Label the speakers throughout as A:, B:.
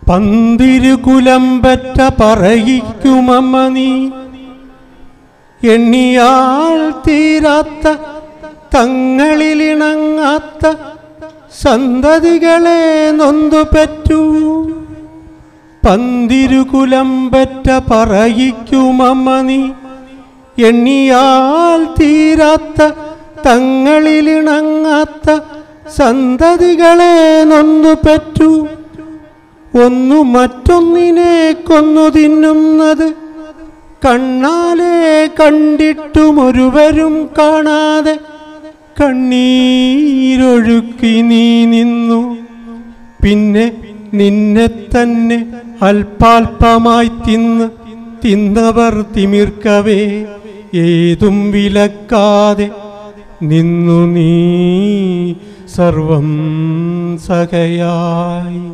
A: പന്തിരുകുലമ്പറ്റ പറയിക്കുമമ്മ നീ എണ്ണിയാൽ തീരാത്ത തങ്ങളിലിണങ്ങാത്ത സന്തതികളെ നൊന്തു പറ്റൂ പന്തിരുകുലമ്പറ്റ പറയിക്കുമമ്മ നീ എണ്ണിയാൽ തീരാത്ത തങ്ങളിലിണങ്ങാത്ത സന്തതികളെ നൊന്തു പറ്റൂ ഒന്നു മറ്റൊന്നിനെ കൊന്നു തിന്നുന്നത് കണ്ണാലെ കണ്ടിട്ടും ഒരുവരും കാണാതെ കണ്ണീരൊഴുക്കി നീ നിന്നു പിന്നെ നിന്നെ തന്നെ അല്പാൽപമായി തിന്ന് തിന്നവർ തിമിർക്കവേ ഏതും വിലക്കാതെ നിന്നു നീ സർവം സഹയായി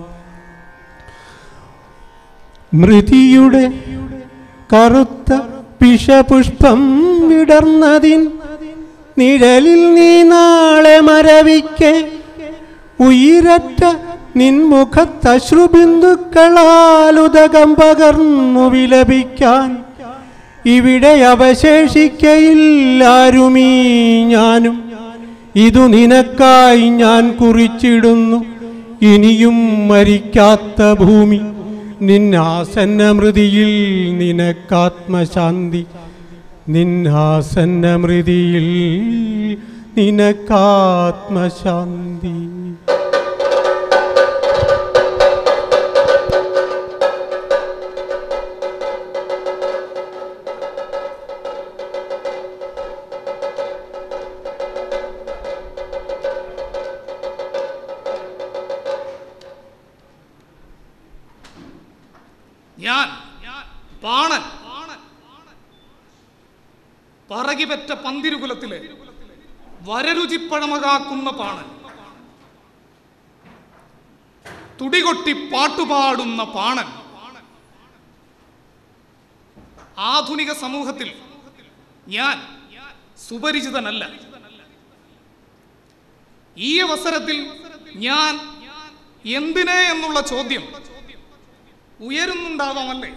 A: മൃതിയുടെ കറുത്ത പിഷപുഷ്പം വിടർന്നതിൻ നിഴലിൽ നീ നാളെ മരവിക്കെ ഉയിരറ്റ നിൻമുഖത്തശ്രുബിന്ദുക്കളാലുദകം പകർന്നു വിലപിക്കാൻ ഇവിടെ അവശേഷിക്കയില്ലാരുമീ ഞാനും ഇതു നിനക്കായി ഞാൻ കുറിച്ചിടുന്നു ഇനിയും മരിക്കാത്ത ഭൂമി നിന്നാസന്നമൃതിയിൽ നിനക്കാത്മശാന്തി നിന്നാസന്നമൃതിയിൽ നിനക്കാത്മശാന്തി
B: ഞാൻ പാണൻ പറകിപെറ്റ പന്തിരുകുലത്തിലെ വരരുചിപ്പഴമകാക്കുന്ന പാണൻ തുടികൊട്ടി പാട്ടുപാടുന്ന പാണൻ ആധുനിക സമൂഹത്തിൽ ഞാൻ സുപരിചിതനല്ല ഈ അവസരത്തിൽ ഞാൻ എന്തിനെ എന്നുള്ള ചോദ്യം ഉയരുന്നുണ്ടാവാമല്ലേ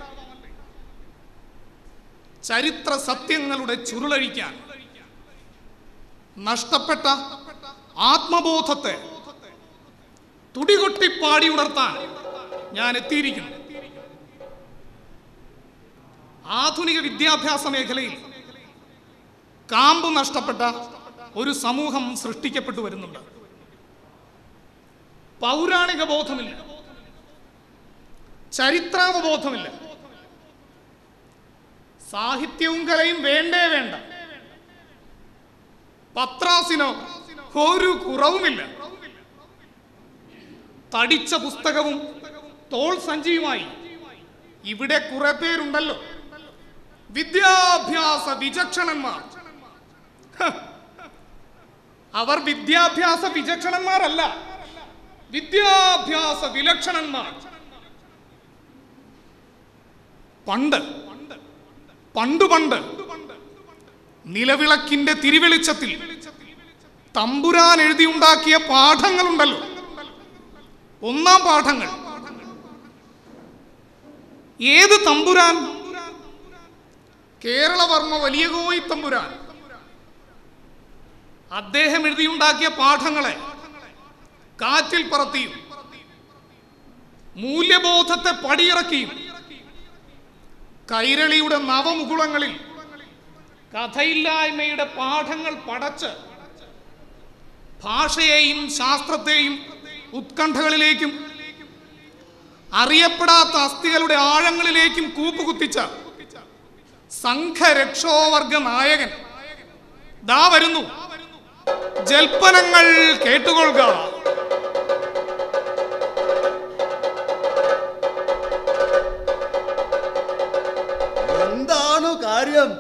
B: ചരിത്ര സത്യങ്ങളുടെ ചുരുളഴിക്കാൻ നഷ്ടപ്പെട്ട ആത്മബോധത്തെ തുടികൊട്ടി പാടി ഉണർത്താൻ ഞാൻ എത്തിയിരിക്കുന്നു ആധുനിക വിദ്യാഭ്യാസ മേഖലയിൽ കാമ്പ് നഷ്ടപ്പെട്ട ഒരു സമൂഹം സൃഷ്ടിക്കപ്പെട്ടു വരുന്നുണ്ട് പൗരാണിക ബോധമില്ല ചരിത്രാവബോധമില്ല സാഹിത്യവും കലയും വേണ്ടേ വേണ്ട പത്രാസിനോ ഒരു കുറവുമില്ല തടിച്ച പുസ്തകവും തോൾ സഞ്ചിയുമായി ഇവിടെ കുറെ പേരുണ്ടല്ലോ വിദ്യാഭ്യാസ വിചക്ഷണന്മാർ ഹ. അവർ വിദ്യാഭ്യാസ വിചക്ഷണന്മാരല്ല വിദ്യാഭ്യാസ വിലക്ഷണന്മാർ പണ്ട് പണ്ട് പണ്ട് നിലവിളക്കിന്റെ തിരുവെളിച്ചത്തിൽ തമ്പുരാൻ എഴുതിയുണ്ടാക്കിയ പാഠങ്ങളുണ്ടല്ലോ ഒന്നാം പാഠങ്ങൾ ഏത് തമ്പുരാൻ കേരളവർമ്മ വലിയ കോയി തമ്പുരാൻ അദ്ദേഹം എഴുതിയുണ്ടാക്കിയ പാഠങ്ങളെ കാറ്റിൽ പറത്തിയും മൂല്യബോധത്തെ പടിയിറക്കിയും കൈരളിയുടെ നവമുകുളങ്ങളിൽ കഥയില്ലായ്മയുടെ പാഠങ്ങൾ പടച്ച് ഭാഷയെയും ശാസ്ത്രത്തെയും ഉത്കണ്ഠകളിലേക്കും അറിയപ്പെടാത്ത അസ്ഥികളുടെ ആഴങ്ങളിലേക്കും കൂപ്പുകുത്തിച്ച സംഘരക്ഷോവർഗ നായകൻ ദാ വരുന്നു ജൽപ്പനങ്ങൾ കേട്ടുകൊള്ളുക
C: എന്താണ് കാര്യം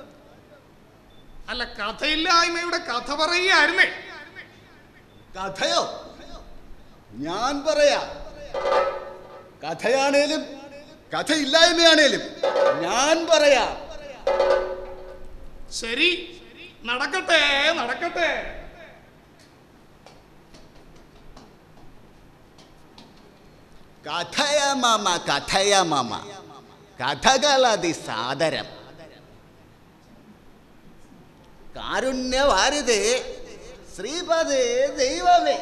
B: അല്ല കഥയില്ലായ്മയുടെ കഥ പറയുകയായിരുന്നേ
C: കഥയോ ഞാൻ പറയാ കഥയാണേലും കഥയില്ലായ്മയാണേലും ഞാൻ പറയാ
B: ശരി നടക്കട്ടെ നടക്കട്ടെ
C: കഥയ മാമ കഥയ മാമ കഥകളതി സാദരം കാരുണ്യവാരിതേ ശ്രീപദേ ദൈവമേ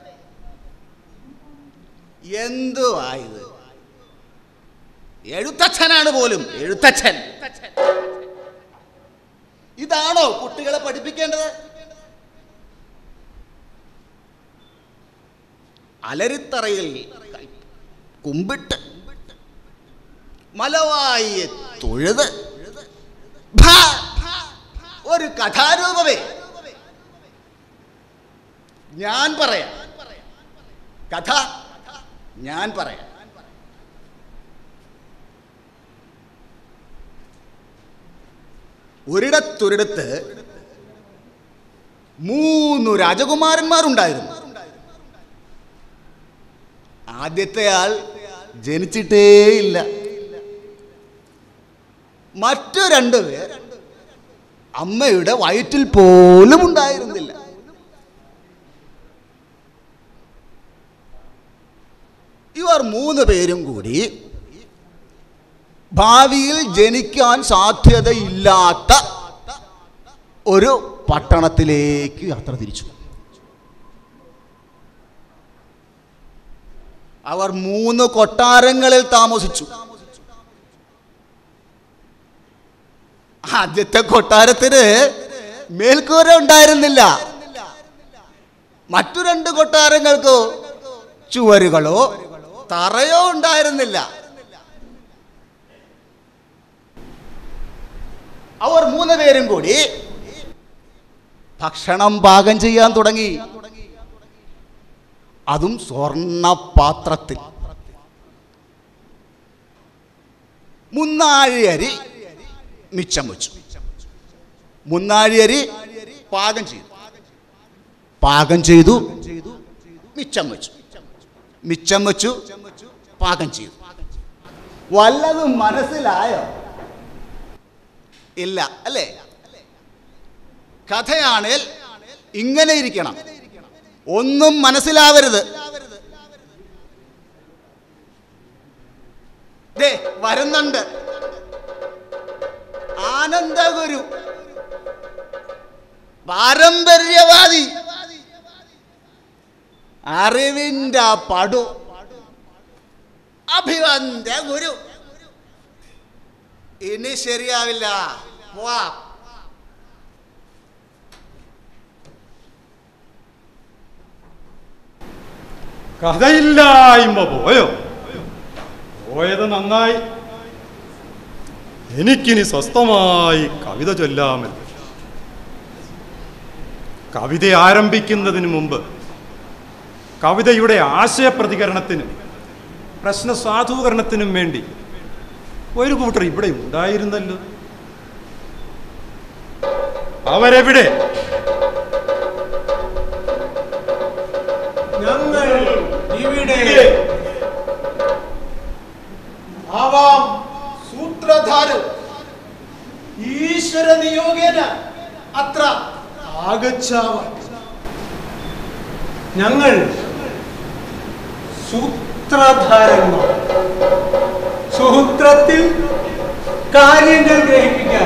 C: എന്തുവായത് എഴുത്തച്ഛനാണ് പോലും എഴുത്തച്ഛൻ ഇതാണോ കുട്ടികളെ പഠിപ്പിക്കേണ്ടത് അലരിത്തറയിൽ കൈ- കുമ്പിട്ട് മലവായി തൊഴുത് ഭാ, ഒരു കഥാരൂപമേ ഞാൻ പറയാം കഥ ഞാൻ പറയാം ഒരിടത്തൊരിടത്ത് മൂന്നു രാജകുമാരന്മാരുണ്ടായിരുന്നു ആദ്യത്തെ ആൾ ജനിച്ചിട്ടേയില്ല മറ്റു രണ്ടുപേർ അമ്മയുടെ വയറ്റിൽ പോലും ഉണ്ടായിരുന്നില്ല ഇവർ മൂന്ന് പേരും കൂടി ഭാവിയിൽ ജനിക്കാൻ സാധ്യതയില്ലാത്ത ഒരു പട്ടണത്തിലേക്ക് യാത്ര തിരിച്ചു അവർ മൂന്ന് കൊട്ടാരങ്ങളിൽ താമസിച്ചു ആദ്യത്തെ കൊട്ടാരത്തിന് മേൽക്കൂര ഉണ്ടായിരുന്നില്ല മറ്റു രണ്ട് കൊട്ടാരങ്ങൾക്ക് ചുവരുകളോ തറയോ ഉണ്ടായിരുന്നില്ല അവർ മൂന്ന് പേരും കൂടി ഭക്ഷണം പാകം ചെയ്യാൻ തുടങ്ങി അതും സ്വർണ്ണ പാത്രത്തിൽ മുന്നാഴി അരി മിച്ചം വെച്ചു മുന്നാഴി അരി പാകം ചെയ്തു പാകം ചെയ്തു മിച്ചം വെച്ചു മിച്ചം വെച്ചു പാകം ചെയ്തു വല്ലതും മനസ്സിലായോ ഇല്ല അല്ലേ കഥയാണേൽ ഇങ്ങനെ ഇരിക്കണം ഒന്നും മനസ്സിലാവരുത് ദേ വരുന്നുണ്ട് ആനന്ദഗുരു പാരമ്പര്യവാദി അറിവിന്റെ പടു അഭിവന്ദ ഗുരു ഇനി ശരിയാവില്ല പോവാ
D: കഥയില്ലായ്മ പോയോ പോയത് നന്നായി എനിക്കിനി സ്വസ്ഥമായി കവിത ചൊല്ലാമല്ലോ കവിത ആരംഭിക്കുന്നതിന് മുമ്പ് കവിതയുടെ ആശയപ്രതികരണത്തിനും പ്രശ്ന സാധൂകരണത്തിനും വേണ്ടി ഒരു കൂട്ടർ ഇവിടെ ഉണ്ടായിരുന്നല്ലോ അവരെവിടെ
A: ഞങ്ങൾ ഇവിടെ
E: ആവാം സൂത്രധാരു ഈശ്വര നിയോഗേന അത്ര ആഗച്ഛാവ
A: ഞങ്ങൾ സൂത്രധാരന്മാർ സൂത്രത്തിൽ കാര്യങ്ങൾ ഗ്രഹിപ്പിക്കാൻ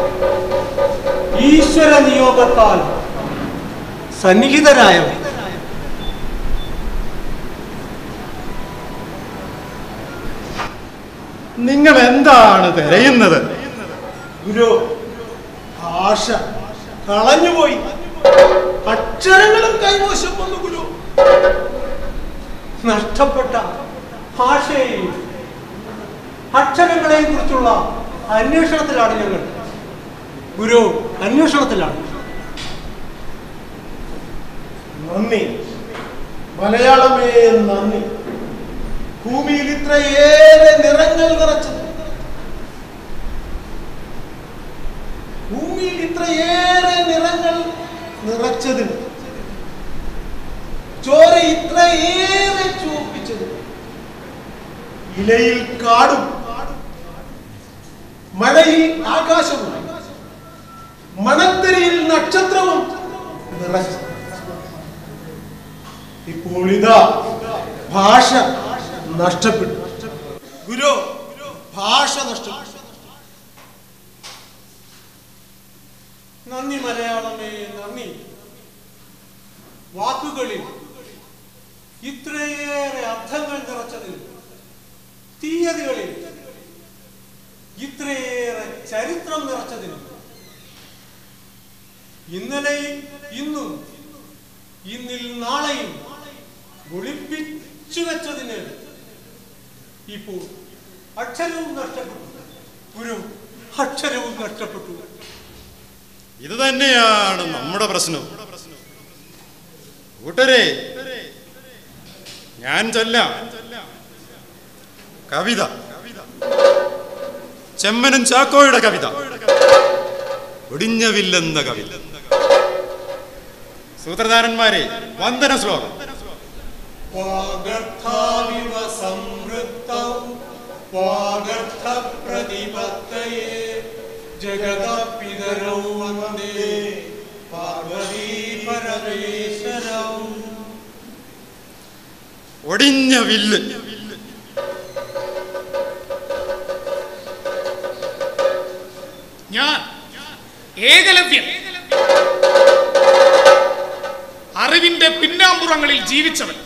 A: ഈശ്വര നിയോഗത്താൽ സന്നിഹിതരായവർ
D: നിങ്ങൾ എന്താണ് തിരയുന്നത്
E: ഗുരു ഭാഷ കളഞ്ഞുപോയി അക്ഷരങ്ങളും കൈവശം വന്നു ഗുരു
A: നഷ്ടപ്പെട്ട ഭാഷയെയും അക്ഷരങ്ങളെയും കുറിച്ചുള്ള അന്വേഷണത്തിലാണ് ഞങ്ങൾ ഗുരു അന്വേഷണത്തിലാണ്
E: നന്ദി മലയാളമേ നന്ദി ഭൂമിയിൽ ഇത്രയേറെ നിറങ്ങൾ നിറച്ചത് ഭൂമിയിൽ ഇത്രയേറെ നിറങ്ങൾ നിറച്ചതിന് ചോര ഇത്രയേറെ ചൂപ്പിച്ചത് ഇലയിൽ കാടും മഴയിൽ ആകാശവും മണത്തരിയിൽ നക്ഷത്രവും നിറച്ചു ഇപ്പോൾ ഇതാ ഭാഷ നഷ്ടപ്പെട്ടു ഗുരു ഭാഷ നഷ്ടപ്പെട്ടു
A: നന്ദി മലയാളമേ നന്ദി വാക്കുകളിൽ ഇത്രയേറെ അർത്ഥങ്ങൾ നിറച്ചതിൽ തീയതികളിൽ ഇത്രയേറെ ചരിത്രം നിറച്ചതിനും ഇന്നലെയും ഇന്നും ഇന്നിൽ നാളെയും ഒളിപ്പിച്ചു വെച്ചതിന് ഇപ്പോൾ അക്ഷരവും നഷ്ടപ്പെട്ടു ഒരു അക്ഷരവും നഷ്ടപ്പെട്ടു
D: ഇത് തന്നെയാണ് നമ്മുടെ പ്രശ്നം കൂട്ടരെ ഞാൻ ചൊല്ലാം കവിത ചെമ്മനും ചാക്കോയുടെ കവിത ഒടിഞ്ഞവില്ലെന്ന കവിത സൂത്രധാരന്മാരെ വന്ദന ശ്ലോകം
A: വാഗർത്ഥാവിവ സംവൃത്തൗ വാഗർത്ഥപ്രതിപത്തയേ ജഗതപിതരൗ വന്ദേ പാർവതീ പരമേശ്വരൗ
D: ഒടിഞ്ഞ വില്ല്
B: ഞാൻ ഏകലവ്യൻ അറിവിന്റെ പിന്നാമ്പുറങ്ങളിൽ ജീവിച്ചവൻ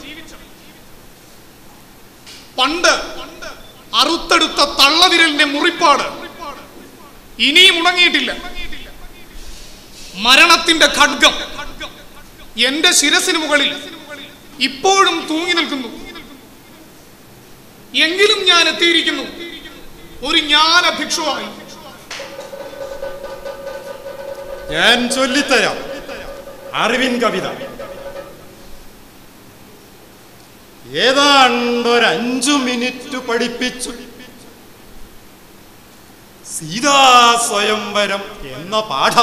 B: പണ്ട് അറുത്തെടുത്ത തള്ളവിരലിന്റെ മുറിപ്പാട് ഇനിയും ഉണങ്ങിയിട്ടില്ല മരണത്തിന്റെ ഖഡ്ഗം എന്റെ ശിരസിന് മുകളിൽ ഇപ്പോഴും തൂങ്ങി നിൽക്കുന്നു എങ്കിലും ഞാൻ എത്തിയിരിക്കുന്നു ഒരു ജ്ഞാന ഭിക്ഷുവായി
D: ഞാൻ ചൊല്ലിത്തരാം അറിവിൻ കവിത ഏതാണ്ടൊരു അഞ്ചു മിനിറ്റ് പഠിപ്പിച്ചു സീതാ സ്വയംവരം എന്ന പാഠം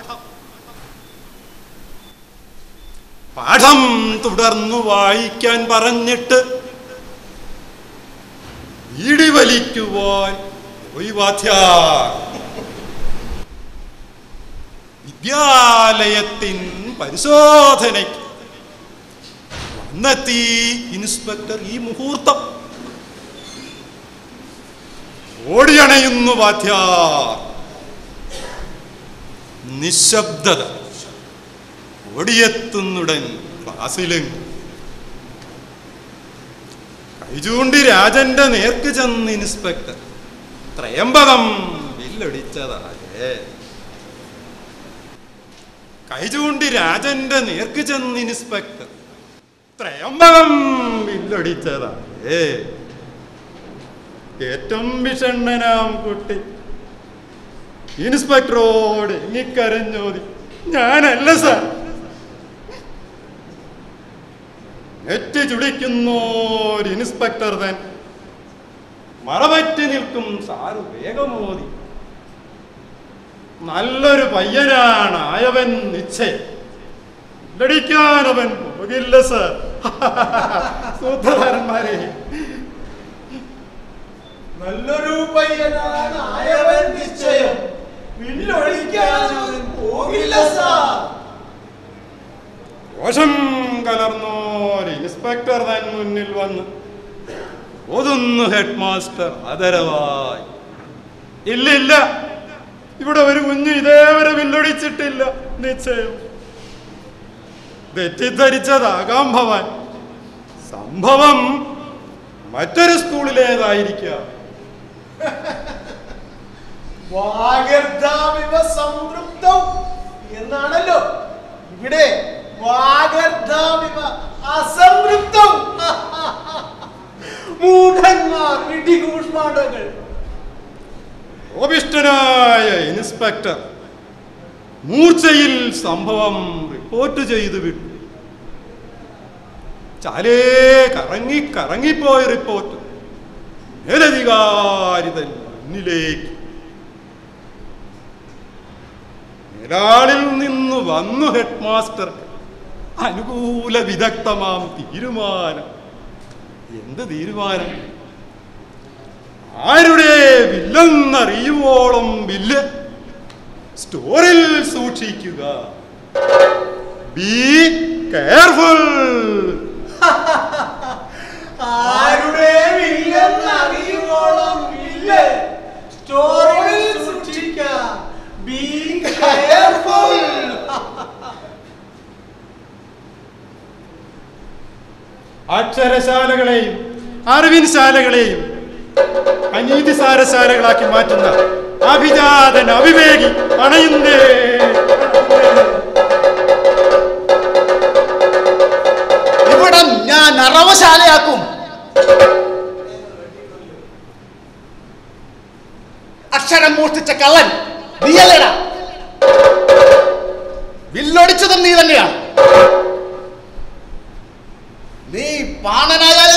D: പാഠം തുടർന്നു വായിക്കാൻ പറഞ്ഞിട്ട് ഈടി വലിക്കുവാൻ പോയി വാദ്യാർ വിദ്യാലയത്തിൻ പരിശോധനയ്ക്ക് വന്നെത്തി ഇൻസ്പെക്ടർ ഈ മുഹൂർത്തം ഓടിയണയുന്നു വാദ്യാർ നിശബ്ദത ഓടിയെത്തുന്നുടൻ ക്ലാസ്സിലെങ്ങും കൈചൂണ്ടി രാജന്റെ നേർക്ക് ചെന്ന് ഇൻസ്പെക്ടർ ത്രയംബകം ബില്ലടിച്ചതായേ കൈചൂണ്ടി രാജന്റെ നേർക്ക് ചെന്ന് ഇൻസ്പെക്ടർ ത്രയംബകം ബില്ലടിച്ചതായേ ഏറ്റവും വിഷണ്ണനാം കുട്ടി ഇൻസ്പെക്ടറോട് എങ്ങിക്കരഞ്ഞോതി ഞാനല്ല സാർ നെറ്റ് ചുളിക്കുന്നോര് ഇൻസ്പെക്ടർ തൻ മറപറ്റി നിൽക്കും സാറ് വേഗമോതി നല്ലൊരു പയ്യനാണ് ആയവൻ നിശ്ചയം ലടിക്കാൻ അവൻ പോകില്ല സർ സൂത്രധാരന്മാരെ
E: നല്ലൊരു പയ്യനാണ് ആയവൻ നിശ്ചയം വില്ലൊഴിക്കാൻ പോകില്ല സാർ
D: രോഷം കലർന്നോര് ഇൻസ്പെക്ടർ തൻ മുന്നിൽ വന്ന് ഓതുന്നു ഹെഡ് മാസ്റ്റർ ആദരവായി ഇല്ല ഇല്ല ഇവിടെ ഒരു കുഞ്ഞു ഇതേവരെ വില്ലൊടിച്ചിട്ടില്ല നിശ്ചയം തെറ്റിദ്ധരിച്ചതാകാം ഭവാൻ സംഭവം മറ്റൊരു സ്കൂളിലേതായിരിക്കാം
E: വാഗർദ്ധാവിവ സംതൃപ്തം എന്നാണല്ലോ ഇവിടെ വാഗർദ്ധാവിവ അസംതൃപ്തം
A: മൂഢന്മാർ വിഡ്ഢികൂഷ്മാണ്ഡങ്ങൾ
D: കോപിഷ്ഠനായ ഇൻസ്പെക്ടർ മൂർച്ചയിൽ സംഭവം റിപ്പോർട്ട് ചെയ്തു വിട്ടു ചാലേ കറങ്ങി കറങ്ങിപ്പോയ റിപ്പോർട്ട് മേലധികാരി തൻ മുന്നിലേക്ക് മേലാളിൽ നിന്ന് വന്നു ഹെഡ് മാസ്റ്റർക്ക് അനുകൂല വിദഗ്ധമാം തീരുമാനം എന്ത് തീരുമാനം ആരുടെ വില്ലെന്നറിയുവോളം വില്ല് സ്റ്റോറിൽ സൂക്ഷിക്കുക ബി കെയർഫുൾ
E: ആരുടെ
D: അക്ഷരശാലകളെയും അറിവിൻശാലകളെയും അനീതിസാരശാലകളാക്കി മാറ്റുന്ന അഭിജാതൻ അവിവേകി അണയുന്നേ
C: ഇവിടം ഞാൻ അറവശാലയാക്കും അക്ഷരം മോഷ്ടിച്ച കള്ളൻ നീയല്ലേടാ വില്ലൊടിച്ചതും നീ തന്നെയാണ് നീ പാണനായാലും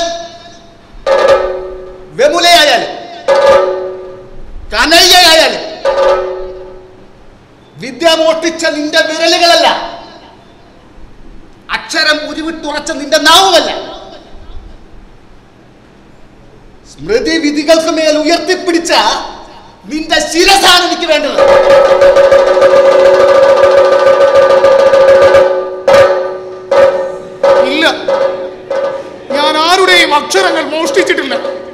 C: വെമുലയായാലും കനയ്യയായാലും വിദ്യ മോഷ്ടിച്ച നിന്റെ വിരലുകളല്ല അക്ഷരം ഉരുവിട്ടുറച്ച നിന്റെ നാവുമല്ല സ്മൃതി വിധികൾക്ക് മേൽ ഉയർത്തിപ്പിടിച്ച നിന്റെ ശിരസാണ് എനിക്ക് വേണ്ടത്
B: ഇല്ല ഞാൻ ആരുടെയും അക്ഷരങ്ങൾ മോഷ്ടിച്ചിട്ടില്ല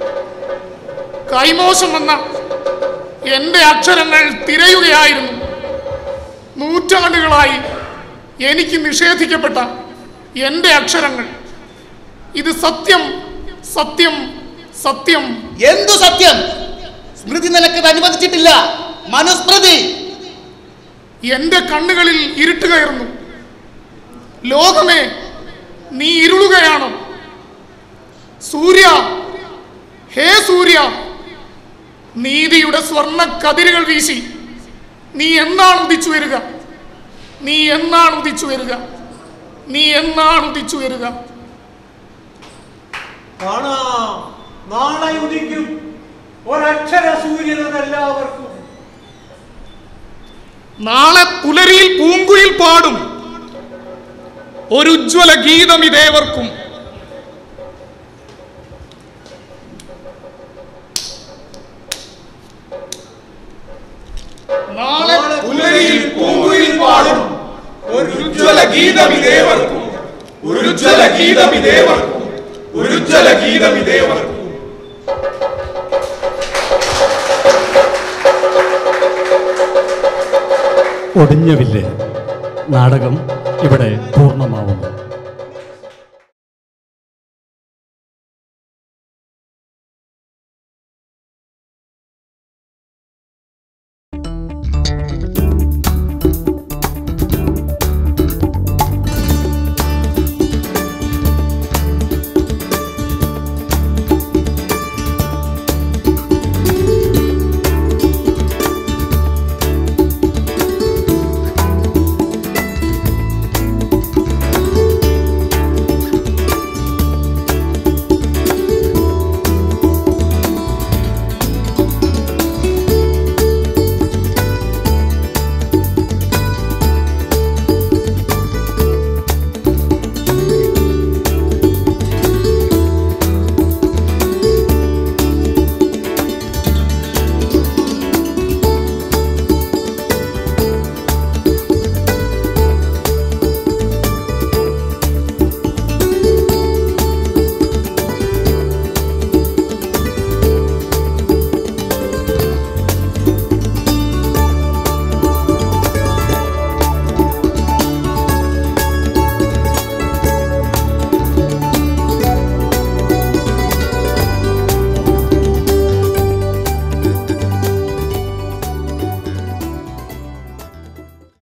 B: കൈമോശം വന്ന എന്റെ അക്ഷരങ്ങൾ തിരയുകയായിരുന്നു നൂറ്റാണ്ടുകളായി എനിക്ക് നിഷേധിക്കപ്പെട്ട എന്റെ അക്ഷരങ്ങൾ ഇത് സത്യം സത്യം സത്യം
C: എന്തു സത്യം സ്മൃതി നിനക്കത് അനുവദിച്ചിട്ടില്ല മനുസ്മൃതി
B: എന്റെ കണ്ണുകളിൽ ഇരുട്ട് കയറുന്നു ലോകമേ നീ ഇരുളുകയാണോ സൂര്യ ഹേ സൂര്യ നീതിയുടെ സ്വർണ്ണ കതിരുകൾ വീശി നീ എന്നാണ് ഉദിച്ചു വരിക നീ എന്നാണ് ഉദിച്ചു വരിക നീ എന്നാണ് ഉദിച്ചു വരിക
A: കാണാം നാളെ ഉദിക്കും ഒരക്ഷര സൂര്യനത് എല്ലാവർക്കും
B: നാളെ പുലരിയിൽ പൂങ്കുയിൽ പാടും ഒരു ഉജ്ജ്വല ഗീതം ഇതേവർക്കും നാളെ
F: പുലരിയിൽ പൂങ്കുയിൽ പാടും ഒരു ഉജ്ജ്വല ഗീതം ഇതേവർക്കും ഒരു ഉജ്ജ്വല ഗീതം ഇതേവർക്കും ഒരു ഉജ്ജ്വല ഗീതം ഇതേവർക്കും
G: ഒടിഞ്ഞ വില്ല് നാടകം ഇവിടെ പൂർണ്ണമാവുന്നു